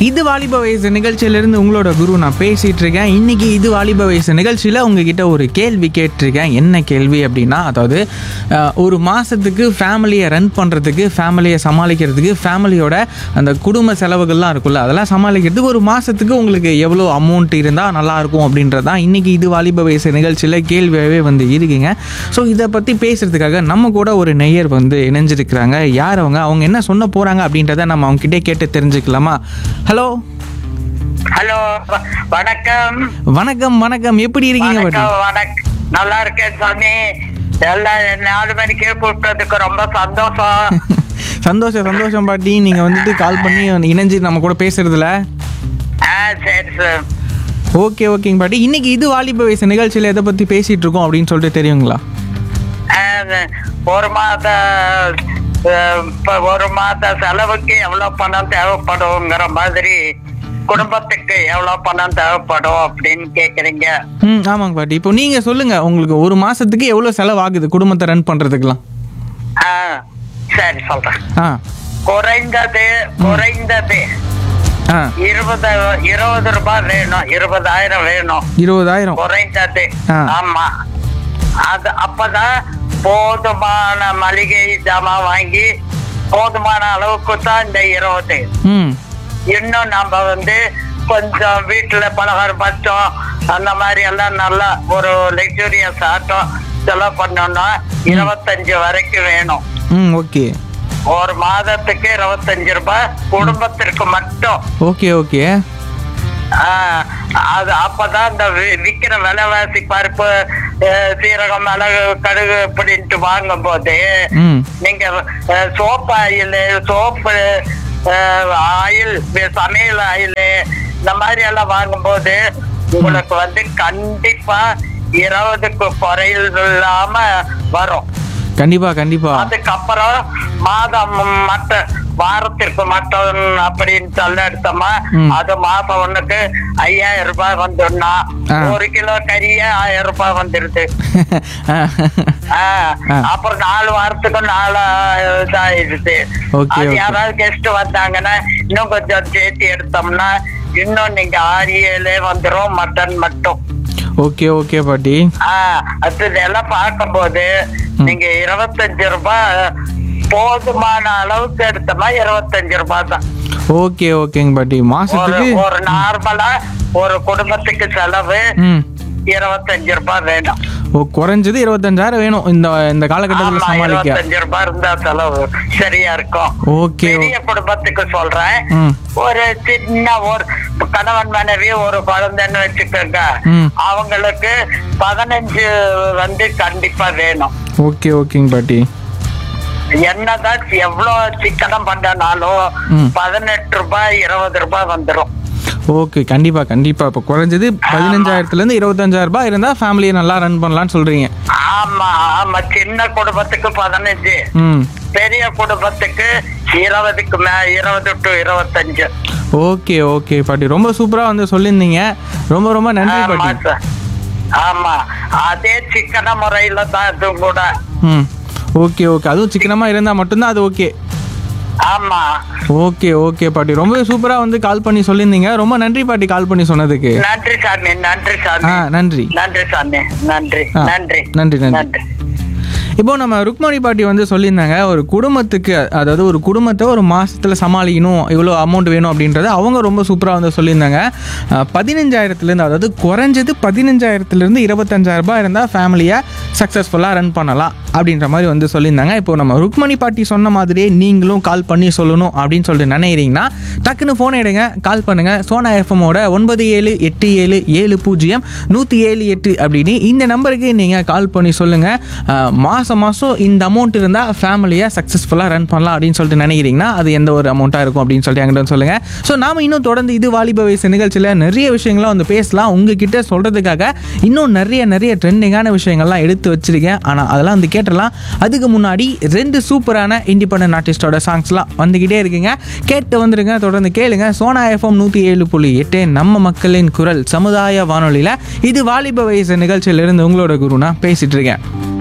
இது வாலிப வயசு நிகழ்ச்சியிலிருந்து உங்களோட குரு நான் பேசிட்டு இருக்கேன் இன்னைக்கு இது வாலிப வயசு நிகழ்ச்சியில் உங்ககிட்ட ஒரு கேள்வி கேட்டிருக்கேன் என்ன கேள்வி அப்படின்னா அதாவது அஹ், ஒரு மாதத்துக்கு ஃபேமிலியை ரன் பண்ணுறதுக்கு ஃபேமிலியை சமாளிக்கிறதுக்கு ஃபேமிலியோட அந்த குடும்ப செலவுகள்லாம் இருக்குல்ல அதெல்லாம் சமாளிக்கிறதுக்கு ஒரு மாதத்துக்கு உங்களுக்கு எவ்வளோ அமௌண்ட் இருந்தால் நல்லாயிருக்கும் அப்படின்றது தான் இன்றைக்கி இது வாலிப வயசு நிகழ்ச்சியில் கேள்வியாகவே வந்து இருக்குங்க ஸோ இதை பற்றி பேசுகிறதுக்காக நம்ம கூட ஒரு நெய்யர் வந்து இணைஞ்சிருக்கிறாங்க யார் அவங்க அவங்க என்ன சொன்ன போகிறாங்க அப்படின்றத நம்ம அவங்க கிட்டே கேட்டு தெரிஞ்சுக்கலாமா ஹலோ ஹலோ வ- வணக்கம் வணக்கம் வணக்கம் எப்படி இருக்கீங்க பாட்டி வணக்கம் வணக்கம் நல்லா இருக்கேன் சாமி எல்லாம் நாலு மணிக்கே கூப்பிட்டதுக்கு ரொம்ப சந்தோஷம் சந்தோஷம் சந்தோஷம் பாட்டி நீங்கள் வந்துட்டு கால் பண்ணி இணைஞ்சு நம்ம கூட பேசுறதுல ஆ சரி சார் ஓகே ஓகேங்க பாட்டி இன்னைக்கு இது வாலிப வயசு நிகழ்ச்சியில் எதை பற்றி பேசிகிட்டு இருக்கோம் அப்படின்னு சொல்லிட்டு தெரியுங்களா ஆ, ஒரு மாத அஹ், இப்ப ஒரு மாத செலவுக்கு எவ்வளவு பணம் தேவைப்படுங்கிற மாதிரி குடும்பத்துக்கு எவ்வளவு பணம் தேவைப்படும் அப்படின்னு கேக்குறீங்க ம் ஆமாங்க பாட்டி இப்போ நீங்கள் சொல்லுங்கள் உங்களுக்கு ஒரு மாதத்துக்கு எவ்வளோ செலவாகுது குடும்பத்தை ரன் பண்ணுறதுக்கெலாம் ஆ சரி சொல்றேன் ஆ குறைந்தது குறைந்தது ஆ இருபது இருபது ரூபாய் வேணும் இருபதாயிரம் வேணும் இருபதாயிரம் குறைந்தது ஆ. ஆமா அது அப்பதான் போதுமான மளிகை ஜாமான் வாங்கி போதுமான அளவுக்கு தான் இந்த இருபது ம் இன்னும் நம்ம வந்து கொஞ்சம் வீட்டுல பலகாரம் பச்சம் அந்த மாதிரி எல்லாம் நல்லா ஒரு லக்ஸூரியஸ் ஆட்டம் செலவு பண்ணோம்னா இருபத்தஞ்சு வரைக்கும் வேணும் ம் ஓகே ஒரு மாதத்துக்கு இருபத்தஞ்சு ரூபாய் குடும்பத்திற்கு மட்டும் ஓகே ஓகே ஆஹ் அது அப்பதான் இந்த வி- விக்கிற விலைவாசி பருப்பு அஹ், சீரகம் மிளகு கடுகு அப்படின்ட்டு வாங்கும் போது ம் நீங்க சோப்பு ஆயில் சோப்பு ஆயில் சமையல் ஆயில் இந்த மாதிரி எல்லாம் வாங்கும்போது உங்களுக்கு வந்து கண்டிப்பா இருபதுக்கு குறையில் இல்லாம வரும் கண்டிப்பாக கண்டிப்பாக அதுக்கப்புறம் மாதம் மற்ற வாரத்திற்கு மட்டும் அப்படின்னு சொல்ல எடுத்தோமா ம். அது மாசம் ஒண்ணுக்கு ஐயாயிரம் ரூபாய் வந்துடும்னா ஆ. ஒரு கிலோ கறியே ஆயிரம் ரூபாய் வந்துருது ஆ, ஆ. அப்புறம் நாலு வாரத்துக்கு நாலு இதாயிடுது Okay, அது okay. யாராவது கெஸ்ட் வந்தாங்கன்னா இன்னும் கொஞ்சம் சேர்த்து எடுத்தோம்னா இன்னும் நீங்க ஆறு ஏழு வந்துரும் மட்டன் மட்டும் ஓகே ஓகே பாட்டி ஆஹ் அது இதெல்லாம் பார்க்கும்போது நீங்க இருபத்தஞ்சு ரூபாய் போதுமான அளவுக்கு எடுத்தோம்னா இருபத்தஞ்சு ரூபாய் தான் ஓகே ஓகேங்க பாட்டி ஒரு மாசத்துக்கு ஒரு நார்மலா ஒரு குடும்பத்துக்கு செலவு ம் இருபத்தஞ்சு ரூபாய் வேணும் ஓ குறைஞ்சது இருபத்தஞ்சாயிரம் வேணும் இந்த இந்த காலகட்டத்தில் ஆமா சமாளிக்க இருபத்தஞ்சு ரூபாய் இருந்தா செலவு சரியா இருக்கும் ஓகே பெரிய குடும்பத்துக்கு சொல்றேன் ம் ஒரு சின்ன ஒரு கணவன் மனைவி ஒரு குழந்தைன்னு வச்சுக்கோங்க ம். அவங்களுக்கு பதினஞ்சு வந்து கண்டிப்பா வேணும் ஓகே ஓகேங்க பாட்டி என்னதான் எவ்வளவு சிக்கனம் பண்ணனாலும் ம். பதினெட்டு ரூபாய் இருபது ரூபாய் வந்துரும் ஓகே கண்டிப்பா கண்டிப்பா இப்போ குறைஞ்சது பதினஞ்சாயிரத்துலேருந்து இருபத்தஞ்சாயிரம் ரூபாய் இருந்தால் ஃபேமிலியை நல்லா ரன் பண்ணலாம்னு சொல்றீங்க ஆமா ஆமா சின்ன குடும்பத்துக்கு பதினஞ்சு ம் பெரிய குடும்பத்துக்கு இருபதுக்கு மே இருபது டு இருபத்தஞ்சு ஓகே ஓகே பாட்டி ரொம்ப சூப்பராக வந்து சொல்லியிருந்தீங்க ரொம்ப ரொம்ப நன்றி ஆமா பாட்டி சார் ஆமா அதே சிக்கன முறையில தான் இதுவும் கூட ம் ஓகே ஓகே அதுவும் சிக்கனமாக இருந்தால் மட்டும்தான் அது ஓகே ஆமா ஓகே ஓகே பாட்டி ரொம்ப சூப்பராக வந்து கால் பண்ணி சொல்லியிருந்தீங்க ரொம்ப நன்றி பாட்டி கால் பண்ணி சொன்னதுக்கு நன்றி சாமி நன்றி ஆ சாமி நன்றி நன்றி சாமி நன்றி ஆ, நன்றி நன்றி, நன்றி. நன்றி இப்போ நம்ம ருக்மணி பாட்டி வந்து சொல்லியிருந்தாங்க ஒரு குடும்பத்துக்கு அதாவது ஒரு குடும்பத்தை ஒரு மாசத்துல சமாளிக்கணும் இவ்வளோ அமௌண்ட் வேணும் அப்படின்றத அவங்க ரொம்ப சூப்பராக வந்து சொல்லியிருந்தாங்க அஹ், பதினஞ்சாயிரத்துலேருந்து அதாவது குறைஞ்சது பதினஞ்சாயிரத்துலேருந்து இருபத்தஞ்சாயிரம் ரூபாய் இருந்தால் ஃபேமிலியை சக்ஸஸ்ஃபுல்லாக ரன் பண்ணலாம் அப்படின்ற மாதிரி வந்து சொல்லியிருந்தாங்க இப்போ நம்ம ருக்மணி பாட்டி சொன்ன மாதிரியே நீங்களும் கால் பண்ணி சொல்லணும் அப்படின்னு சொல்லிட்டு நினைக்கிறீங்கன்னா டக்குன்னு ஃபோன் எடுங்க கால் பண்ணுங்கள் சோனா எஃப்எம்மோட ஒன்பது ஏழு எட்டு ஏழு ஏழு பூஜ்ஜியம் நூற்றி ஏழு எட்டு அப்படின்னு இந்த நம்பருக்கு நீங்கள் கால் பண்ணி சொல்லுங்கள் மாதம் மாதம் இந்த அமௌண்ட் இருந்தால் ஃபேமிலியை சக்ஸஸ்ஃபுல்லாக ரன் பண்ணலாம் அப்படின்னு சொல்லிட்டு நினைக்கிறீங்கன்னா அது எந்த ஒரு அமௌண்ட்டாக இருக்கும் அப்படின்னு சொல்லிட்டு என்கிட்ட வந்து சொல்லுங்கள் ஸோ நாம இன்னும் தொடர்ந்து இது வாலிப வயசு நிகழ்ச்சியில் நிறைய விஷயங்களை வந்து பேசலாம் உங்ககிட்ட சொல்கிறதுக்காக இன்னும் நிறைய நிறைய ட்ரெண்டிங்கான விஷயங்கள்லாம் எடுத்து வச்சிருக்கேன் ஆனால் அதெல்லாம் வந்து கேட்டலாம் அதுக்கு முன்னாடி ரெண்டு சூப்பரான இண்டிபெண்டன்ட் ஆர்டிஸ்டோட சாங்ஸ்லாம் வந்துக்கிட்டே இருக்குங்க கேட்டு வந்துருங்க தொடர்ந்து கேளுங்க சோனா எஃப்எம் நூற்றி ஏழு புள்ளி எட்டு நம்ம மக்களின் குரல் சமுதாய வானொலியில் இது வாலிப வயசு நிகழ்ச்சியிலிருந்து உங்களோட குருனா பேசிட்டு இருக்கேன்